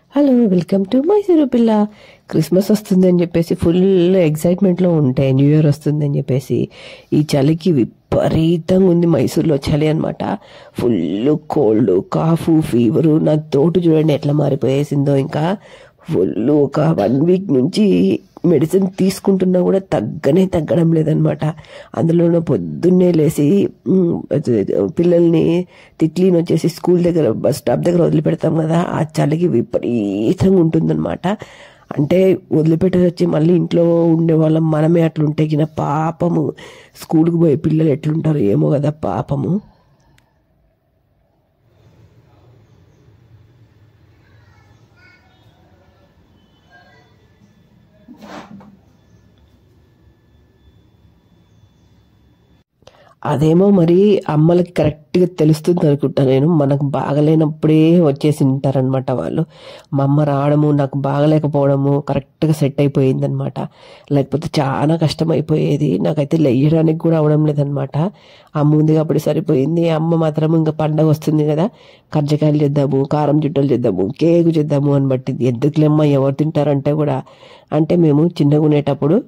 Hello welcome to Mysuru పిల్ల Christmas వస్తుంది అని చెప్పేసి ఫుల్ ఎగ్జైట్మెంట్లో ఉంటాయి న్యూ ఇయర్ వస్తుంది అని చెప్పేసి ఈ చలికి విపరీతంగా ఉంది మైసూర్లో చలి అనమాట ఫుల్ కోల్డ్ కాఫ్ ఫీవరు నా తోటు చూడండి ఎట్లా మారిపోయేసిందో ఇంకా ఫుల్ ఒక వన్ వీక్ నుంచి మెడిసిన్ తీసుకుంటున్నా కూడా తగ్గనే తగ్గడం లేదనమాట అందులోనూ పొద్దున్నే లేచి మ్, పిల్లల్ని తిట్లీని వచ్చేసి స్కూల్ దగ్గర బస్ స్టాప్ దగ్గర వదిలిపెడతాం కదా ఆ చలికి విపరీతంగా ఉంటుందన్నమాట అంటే వదిలిపెట్టేసి వచ్చి మళ్ళీ ఇంట్లో ఉండే వాళ్ళం మనమే అట్లుంటే గిన పాపము స్కూల్కి పోయే పిల్లలు ఎట్లుంటారు ఏమో కదా పాపము అదేమో మరి అమ్మలకి కరెక్ట్గా తెలుస్తుంది అనుకుంటా నేను మనకు బాగలేనప్పుడే వచ్చేసి ఉంటారనమాట వాళ్ళు మా అమ్మ రావడము నాకు బాగలేకపోవడము కరెక్ట్గా సెట్ అయిపోయిందనమాట లేకపోతే చాలా కష్టం అయిపోయేది నాకైతే లేయడానికి కూడా అవడం లేదనమాట అమ్మ ఉంది కాబట్టి సరిపోయింది అమ్మ మాత్రం ఇంకా పండగ వస్తుంది కదా కర్జకాయలు చేద్దాము కారం చుట్టలు చేద్దాము కేకు చేద్దాము అని బట్టింది ఎందుకులేమ్మా ఎవరు తింటారంటే కూడా అంటే మేము చిన్నగా ఉండేటప్పుడు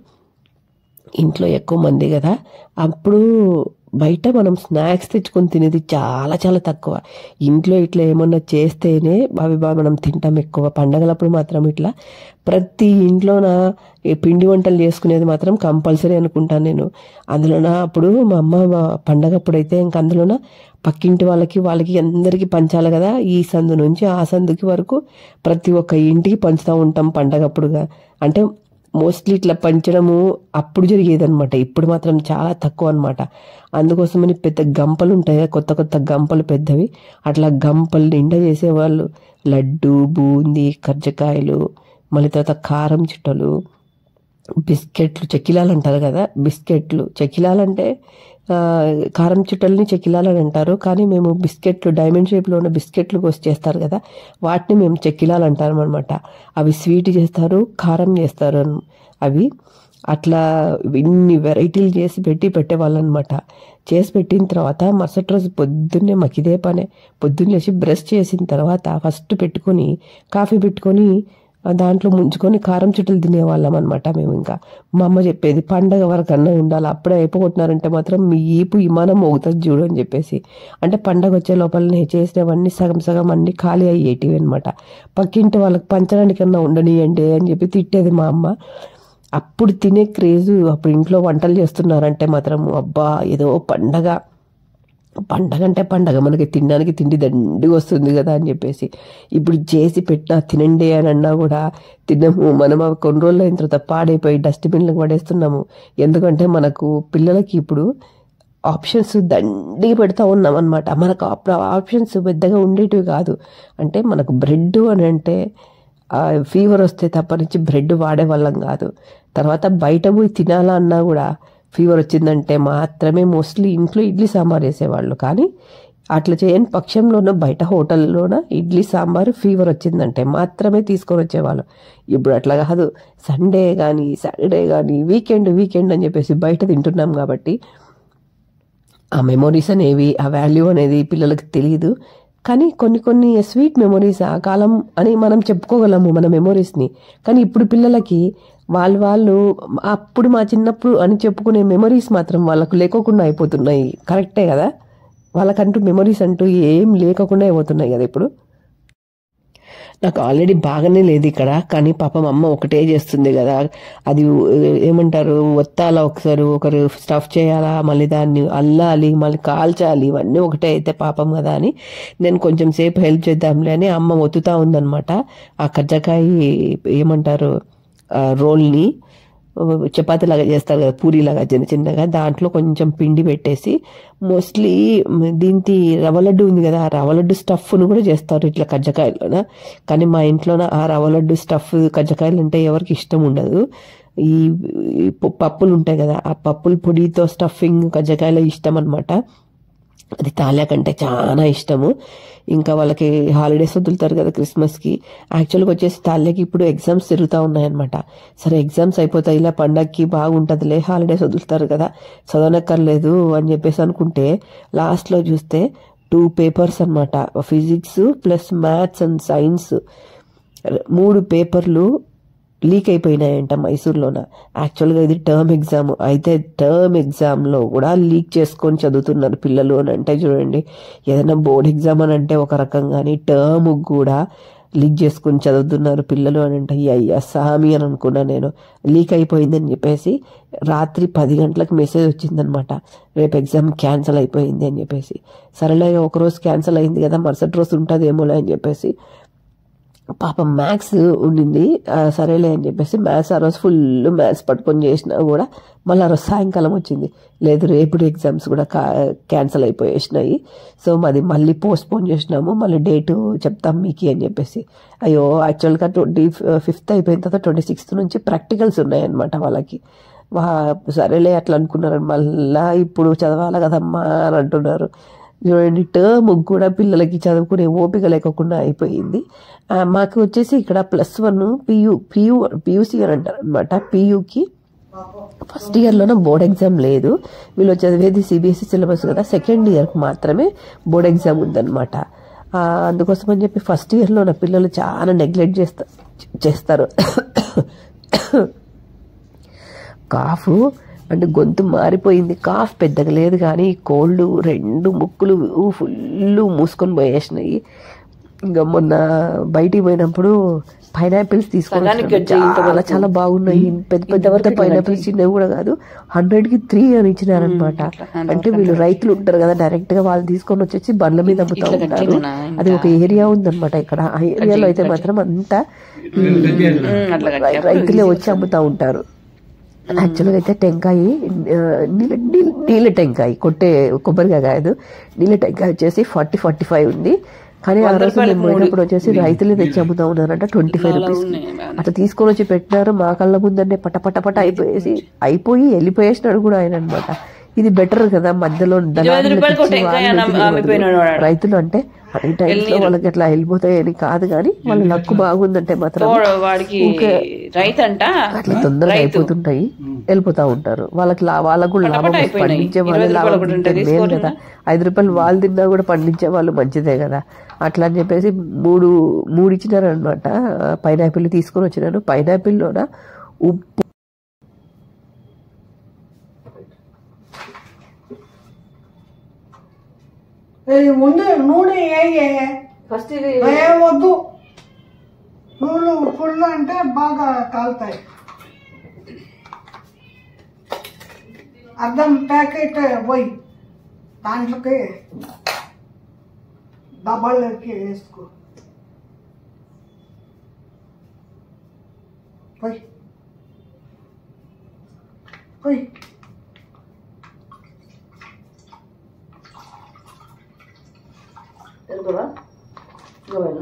ఇంట్లో ఎక్కువ మంది కదా అప్పుడు బయట మనం స్నాక్స్ తెచ్చుకొని తినేది చాలా చాలా తక్కువ ఇంట్లో ఇట్లా ఏమన్నా చేస్తేనే అవి బాగా మనం తింటాం ఎక్కువ పండగలప్పుడు మాత్రం ఇట్లా ప్రతి ఇంట్లోన ఈ పిండి వంటలు చేసుకునేది మాత్రం కంపల్సరీ అనుకుంటాను నేను అందులోన అప్పుడు మా అమ్మ మా పండగప్పుడైతే ఇంక అందులోన పక్కింటి వాళ్ళకి వాళ్ళకి అందరికీ పంచాలి కదా ఈ సందు నుంచి ఆ సందుకి వరకు ప్రతి ఒక్క ఇంటికి పంచుతూ ఉంటాం పండగప్పుడుగా అంటే మోస్ట్లీ ఇట్లా పంచడము అప్పుడు జరిగేది అనమాట ఇప్పుడు మాత్రం చాలా తక్కువ అనమాట అందుకోసమని పెద్ద గంపలు ఉంటాయి కదా, కొత్త కొత్త గంపలు పెద్దవి అట్లా గంపలు నిండా చేసేవాళ్ళు లడ్డు బూందీ కర్జకాయలు మళ్ళీ తర్వాత కారం చుట్టలు బిస్కెట్లు చెక్కిలాలు అంటారు కదా బిస్కెట్లు చెక్కిలాలు అంటే ఆ, కారం చుట్టల్ని చెక్కిలాలు అని అంటారు కానీ మేము బిస్కెట్లు డైమండ్ షేప్లో ఉన్న బిస్కెట్లు కోసి చేస్తారు కదా వాటిని మేము చెక్కిలాలు అంటారు అనమాట అవి స్వీట్ చేస్తారు కారం చేస్తారు అన్- అవి అట్లా ఇన్ని వెరైటీలు చేసి పెట్టి పెట్టేవాళ్ళు అనమాట చేసి పెట్టిన తర్వాత మరుసటి రోజు పొద్దున్నే మాకు ఇదే పనే పొద్దున్న లేచి బ్రష్ చేసిన తర్వాత ఫస్ట్ పెట్టుకొని కాఫీ పెట్టుకొని ఆ దాంట్లో ముంచుకొని కారం చుట్టలు తినేవాళ్ళం అనమాట మేము ఇంకా మా అమ్మ చెప్పేది పండగ వరకు అన్న ఉండాలి అప్పుడే అయిపోగొట్టినారంటే మాత్రం మీ ఈపు విమానం మోగుతుంది చూడు అని చెప్పేసి అంటే పండగ వచ్చే లోపలనే చేసినవన్నీ సగం సగం అన్ని ఖాళీ అయ్యేటివి అనమాట పక్కింటి వాళ్ళకి పంచడానికన్నా ఉండనియండి అని చెప్పి తిట్టేది మా అమ్మ అప్పుడు తినే క్రేజు అప్పుడు ఇంట్లో వంటలు చేస్తున్నారంటే మాత్రం అబ్బా ఏదో పండగ పండగ అంటే పండగ మనకి తినడానికి తిండి దండిగా వస్తుంది కదా అని చెప్పేసి ఇప్పుడు చేసి పెట్టినా తినండి అని అన్నా కూడా తినము మనం అవి కొన్ని రోజులు అయిన తర్వాత పాడైపోయి డస్ట్బిన్లకు పడేస్తున్నాము ఎందుకంటే మనకు పిల్లలకి ఇప్పుడు ఆప్షన్స్ దండిగా పెడతా ఉన్నాం అనమాట మనకు అప్పుడు ఆప్షన్స్ పెద్దగా ఉండేటివి కాదు అంటే మనకు బ్రెడ్ అని అంటే ఫీవర్ వస్తే తప్ప నుంచి బ్రెడ్ వాడేవాళ్ళం కాదు తర్వాత బయట పోయి తినాలా అన్నా కూడా ఫీవర్ వచ్చిందంటే మాత్రమే మోస్ట్లీ ఇంట్లో ఇడ్లీ సాంబార్ వేసేవాళ్ళు కానీ అట్లా చేయని పక్షంలోనూ బయట హోటల్లోన ఇడ్లీ సాంబార్ ఫీవర్ వచ్చిందంటే మాత్రమే తీసుకొని వచ్చేవాళ్ళు ఇప్పుడు అట్లా కాదు సండే కానీ సాటర్డే కానీ వీకెండ్ వీకెండ్ అని చెప్పేసి బయట తింటున్నాం కాబట్టి ఆ మెమొరీస్ అనేవి ఆ వాల్యూ అనేది పిల్లలకి తెలియదు కానీ కొన్ని కొన్ని స్వీట్ మెమొరీస్ ఆ కాలం అని మనం చెప్పుకోగలము మన మెమొరీస్ని కానీ ఇప్పుడు పిల్లలకి వాళ్ళు వాళ్ళు అప్పుడు మా చిన్నప్పుడు అని చెప్పుకునే మెమొరీస్ మాత్రం వాళ్ళకు లేకోకుండా అయిపోతున్నాయి కరెక్టే కదా వాళ్ళకంటూ మెమొరీస్ అంటూ ఏం లేకుండా అయిపోతున్నాయి కదా ఇప్పుడు నాకు ఆల్రెడీ బాగానే లేదు ఇక్కడ కానీ పాపం అమ్మ ఒకటే చేస్తుంది కదా అది ఏమంటారు ఒత్తాలా ఒకసారి ఒకరు స్టఫ్ చేయాలా మళ్ళీ దాన్ని అల్లాలి మళ్ళీ కాల్చాలి ఇవన్నీ ఒకటే అయితే పాపం కదా అని నేను కొంచెం సేపు హెల్ప్ చేద్దాంలే అని అమ్మ ఒత్తుతా ఉందన్నమాట ఆ కజ్జకాయ ఏమంటారు ఆ రోల్ని చపాతీ లాగా చేస్తారు కదా పూరీలాగా చిన్న చిన్నగా దాంట్లో కొంచెం పిండి పెట్టేసి మోస్ట్లీ దీంతి రవ్వ లడ్డు ఉంది కదా ఆ రవ్వ లడ్డు స్టఫ్ను కూడా చేస్తారు ఇట్లా కజ్జకాయలోన కానీ మా ఇంట్లోన ఆ రవ్వ లడ్డు స్టఫ్ కజ్జకాయలు అంటే ఎవరికి ఇష్టం ఉండదు ఈ ఈ ప- పప్పులు ఉంటాయి కదా ఆ పప్పుల పొడితో స్టఫింగ్ కజ్జకాయలు ఇష్టం అనమాట అది తాలియా కంటే చాలా ఇష్టము ఇంకా వాళ్ళకి హాలిడేస్ వదులుతారు కదా క్రిస్మస్కి యాక్చువల్గా వచ్చేసి తాలియాకి ఇప్పుడు ఎగ్జామ్స్ జరుగుతూ ఉన్నాయన్నమాట సరే ఎగ్జామ్స్ అయిపోతాయి ఇలా పండగకి బాగుంటుందిలే హాలిడేస్ వదులుతారు కదా చదవనక్కర్లేదు అని చెప్పేసి అనుకుంటే లాస్ట్లో చూస్తే టూ పేపర్స్ అన్నమాట physics plus maths and science మూడు పేపర్లు లీక్ అయిపోయినాయంట మైసూర్లోన యాక్చువల్గా ఇది టర్మ్ ఎగ్జామ్ అయితే టర్మ్ ఎగ్జామ్లో కూడా లీక్ చేసుకొని చదువుతున్నారు పిల్లలు అని అంటే చూడండి ఏదైనా బోర్డ్ ఎగ్జామ్ అని అంటే ఒక రకంగాని టర్మ్ కూడా లీక్ చేసుకొని చదువుతున్నారు పిల్లలు అని అంటే అయ్యా సామి అని అనుకున్నా నేను లీక్ అయిపోయిందని చెప్పేసి రాత్రి పది గంటలకు మెసేజ్ వచ్చిందనమాట రేపు ఎగ్జామ్ క్యాన్సిల్ అయిపోయింది అని చెప్పేసి సరేలే ఒకరోజు క్యాన్సిల్ అయింది కదా మరుసటి రోజు ఉంటుందేమోలే అని చెప్పేసి పాపం మ్యాథ్స్ ఉండింది ఆ, సరేలే అని చెప్పేసి మ్యాథ్స్ ఆ రోజు ఫుల్ మ్యాథ్స్ పట్టుకొని చేసినా కూడా మళ్ళీ ఆ రోజు సాయంకాలం వచ్చింది లేదు రేపు ఎగ్జామ్స్ కూడా కా క్యాన్సిల్ అయిపోయేసినాయి సో మాది మళ్ళీ పోస్ట్ పోన్ చేసినాము మళ్ళీ డేటు చెప్తాం మీకు అని చెప్పేసి అయ్యో యాక్చువల్గా ట్వంటీ ఫిఫ్త్ అయిపోయిన తర్వాత ట్వంటీ సిక్స్త్ నుంచి ప్రాక్టికల్స్ ఉన్నాయన్నమాట వాళ్ళకి వా సరేలే అట్లా అనుకున్నారు మళ్ళా ఇప్పుడు చదవాలి కదమ్మా అని అంటున్నారు చూడండి టర్మ్ కూడా పిల్లలకి చదువుకునే ఓపిక లేకుండా అయిపోయింది ఆ, మాకు వచ్చేసి ఇక్కడ plus one PU PU PUC అని అంటారు అనమాట పియుకి ఫస్ట్ ఇయర్లోనే బోర్డ్ ఎగ్జామ్ లేదు వీళ్ళు చదివేది సిబిఎస్ఈ సిలబస్ కదా సెకండ్ ఇయర్కి మాత్రమే బోర్డ్ ఎగ్జామ్ ఉందన్నమాట ఆ, అందుకోసం అని చెప్పి ఫస్ట్ ఇయర్లో నా పిల్లలు చాలా నెగ్లెక్ట్ చేస్తా చేస్తారు కాఫ్ అంటే గొంతు మారిపోయింది కాఫ్ పెద్దగా లేదు కానీ కోల్డ్ రెండు ముక్కులు ఫుల్ మూసుకొని పోయేసినాయి ఇంకా మొన్న బయటికి పోయినప్పుడు పైనాపిల్స్ తీసుకొని సగానికి వచ్చినాం. వచ్చాయి ఇంతవరకు. చాలా చాలా బాగున్నాయి పెద్ద పెద్ద పెద్ద పైనాపిల్స్ చిన్నవి కూడా కాదు హండ్రెడ్ కి త్రీ అని ఇచ్చినారనమాట అట్లా hand అంటే వీళ్ళు రైతులు ఉంటారు కదా డైరెక్ట్ గా వాళ్ళు తీసుకొని వచ్చేసి బండ్ల మీద అమ్ముతా ఇట్లా ఉంటారు కట్టిందనా అది ఒక ఏరియా ఉందన్నమాట ఇక్కడ ఆ ఏరియాలో అయితే మాత్రం అంతా ఉమ్, అట్లా రై- రైతులే వచ్చి అమ్ముతా ఉంటారు యాక్చువల్గా అయితే టెంకాయ ఆ, నీళ్ళ నీళ్ళ నీళ్ళ టెంకాయ కొట్టే కొబ్బరికాయ కాదు నీళ్ళ టెంకాయ వచ్చేసి ఫార్టీ ఫార్టీ ఫైవ్ ఉంది కానీ ఆ రోజు మేము పోయినప్పుడు వచ్చేసి రైతులే తెచ్చి అమ్ముతా ఉన్నారంట ట్వంటీ ఫైవ్ రూపీస్ ఉన్నాయి బాగా. అట్లా తీసుకొని వచ్చి పెట్టినారు మా కళ్ళ ముందనే పట పట పట అయిపోయేసి అయిపోయి వెళ్ళిపోయేసినాడు కూడా ఆయన అనమాట ఇది బెటర్ కదా మధ్యలో దళారులకు రూపాయలకు ఇచ్చి టెంకాయ వాళ్ళు అమ్మి- తినే అమ్మిపోయినాడు బదులు వాడు. రైతులు అంటే అన్ని టైమ్స్ లో వాళ్ళకి అట్లా వెళ్ళిపోతాయని కాదు కానీ వాళ్ళ లక్కు బాగుందంటే మాత్రం తోడు వాడికి రైతు అంట అట్లా తొందరగా అయిపోతుంటాయి వెళ్ళిపోతా ఉంటారు వాళ్ళకి లా- వాళ్ళకు కూడా లాభం వస్తుంది. అయిపోయినాయి. పండించే ఇరవై వాళ్ళు రూపాయలు లాభం ఒకటి తింటే ఉంటుంది, మేలు తీసుకోండి కదా ఐదు రూపాయలు వాళ్ళు తిన్నా కూడా పండించే వాళ్ళు మంచిదే కదా అట్లా అని చెప్పేసి మూడు మూడు ఇచ్చినారు అనమాట పైనాపిల్ తీసుకొని వచ్చినాను పైనాపిల్లోన ఉప్పు ఇది ముందు నూనె వేయే ఫస్ట్ ఇది ఏం వద్దు నూనె ఫుల్ అంటే బాగా కాలుతాయి అద్దం ప్యాకెట్ పోయి దాంట్లోకి డబ్బాలకి వేసుకో పోయి పోయి తెలుపురా ఇంకా వెళ్ళా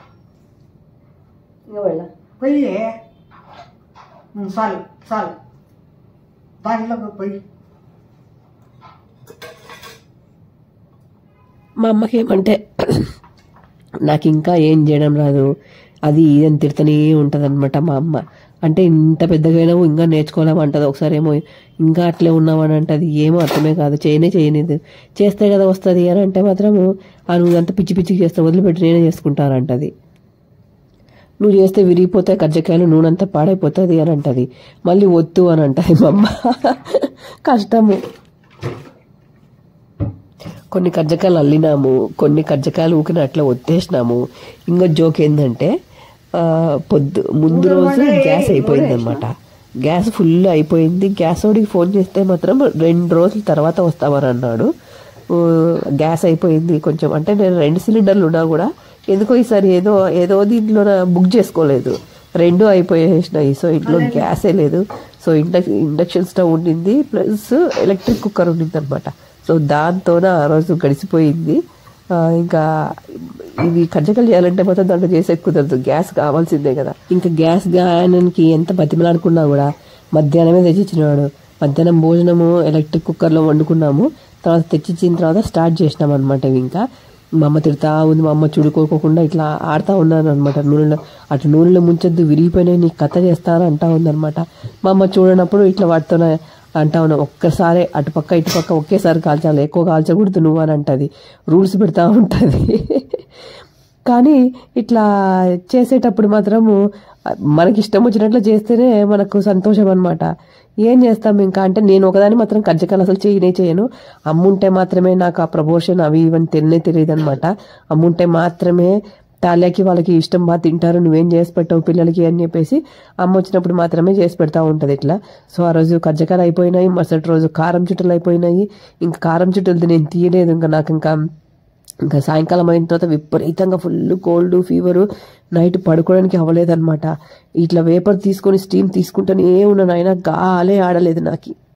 ఇంకా వెళ్ళా పోయి ఉమ్, చాలు చాలు దాంట్లోకి పోయి మా అమ్మకి ఏమంటే నాకు ఇంకా ఏం చేయడం రాదు అది ఇది అని తిడుతూనే ఉంటుంది మా అమ్మ అంటే ఇంత పెద్దగా అయినావు ఇంకా నేర్చుకోలేమంటది ఒకసారి ఏమో ఇంకా అట్లే ఉన్నామని అంటది ఏమో అర్థమే కాదు చేయనే చేయలేదు చేస్తే కదా వస్తుంది అని అంటే మాత్రము ఆ నువ్వు అంత పిచ్చి పిచ్చికి చేస్తే వదిలిపెట్టి నేనే చేసుకుంటానంటది నువ్వు చేస్తే విరిగిపోతే కజ్జకాయలు నూనె అంతా పాడైపోతుంది అని అంటది మళ్ళీ వద్దు అని అంటది మా అమ్మ కష్టము కొన్ని కజ్జకాయలు అల్లినాము కొన్ని కజ్జకాయలు ఊకిన అట్లా ఒత్తేసినాము ఇంకో జోక్ ఏంటంటే ఆ, పొద్దు ముందు రోజు గ్యాస్ అయిపోయింది అనమాట గ్యాస్ ఫుల్ అయిపోయింది గ్యాస్ వాడికి ఫోన్ చేస్తే మాత్రం రెండు రోజుల తర్వాత వస్తామని అన్నాడు ఊ, గ్యాస్ అయిపోయింది కొంచెం అంటే నేను రెండు సిలిండర్లు ఉన్నా కూడా ఎందుకో ఈసారి ఏదో ఏదో దీంట్లో బుక్ చేసుకోలేదు రెండు అయిపోయేసినాయి సో ఇంట్లో గ్యాసే లేదు సో ఇండక్ ఇండక్షన్ స్టవ్ ఉండింది ప్లస్ ఎలక్ట్రిక్ కుక్కర్ ఉండింది అనమాట సో దాంతోన ఆ రోజు గడిచిపోయింది ఆ, ఇంకా ఇవి కజ్జకలు చేయాలంటే మాత్రం దాంట్లో చేసే కుదరదు గ్యాస్ కావాల్సిందే కదా ఇంకా గ్యాస్ గాయనానికి ఎంత బతిమలాడుకున్నా కూడా మధ్యాహ్నమే తెచ్చిచ్చినాడు మధ్యాహ్నం భోజనము ఎలక్ట్రిక్ కుక్కర్లో వండుకున్నాము తర్వాత తెచ్చిచ్చిన తర్వాత స్టార్ట్ చేసినాం అనమాట ఇవి ఇంకా మా అమ్మ తిడతా ఉంది మా అమ్మ చుడుకోకుండా ఇట్లా ఆడుతూ ఉన్నాను అనమాట నూనెలో అటు నూనెలో ముంచొద్దు విరిగిపోయినాయి నీకు కథ చేస్తాను అంటా ఉందన్నమాట మా అమ్మ చూడనప్పుడు ఇట్లా వాటితోనే అంటా ఉన్నా ఒక్కసారి అటుపక్క ఇటుపక్క ఒకేసారి కాల్చాలి ఎక్కువ కాల్చకూడదు నువ్వు అని అంటది రూల్స్ పెడతా ఉంటుంది కానీ ఇట్లా చేసేటప్పుడు మాత్రము మనకి ఇష్టం వచ్చినట్లు చేస్తేనే మనకు సంతోషం అనమాట ఏం చేస్తాం ఇంకా అంటే నేను ఒకదాని మాత్రం కజ్జకాయలు అసలు చేయనే చేయను అమ్ముంటే మాత్రమే నాకు ఆ ప్రపోర్షన్ అవి ఇవన్నీ తెలియనే తెలియదు అనమాట అమ్ముంటే మాత్రమే తాళ్ళకి వాళ్ళకి ఇష్టం బాగా తింటారు నువ్వేం చేసి పెట్టావు పిల్లలకి అని చెప్పేసి అమ్మ వచ్చినప్పుడు మాత్రమే చేసి పెడతా ఉంటుంది ఇట్లా సో ఆ రోజు కజ్జకాయలు అయిపోయినాయి మరుసటి రోజు కారం చుట్టలు అయిపోయినాయి ఇంకా కారం చుట్టలు నేను తీయలేదు ఇంకా నాకు ఇంకా ఇంకా సాయంకాలం అయిన తర్వాత విపరీతంగా ఫుల్ కోల్డ్ ఫీవరు నైట్ పడుకోవడానికి అవ్వలేదన్నమాట ఇట్లా వేపర్ తీసుకొని స్టీమ్ తీసుకుంటూనే ఉన్నాను అయినా గాలే ఆడలేదు నాకు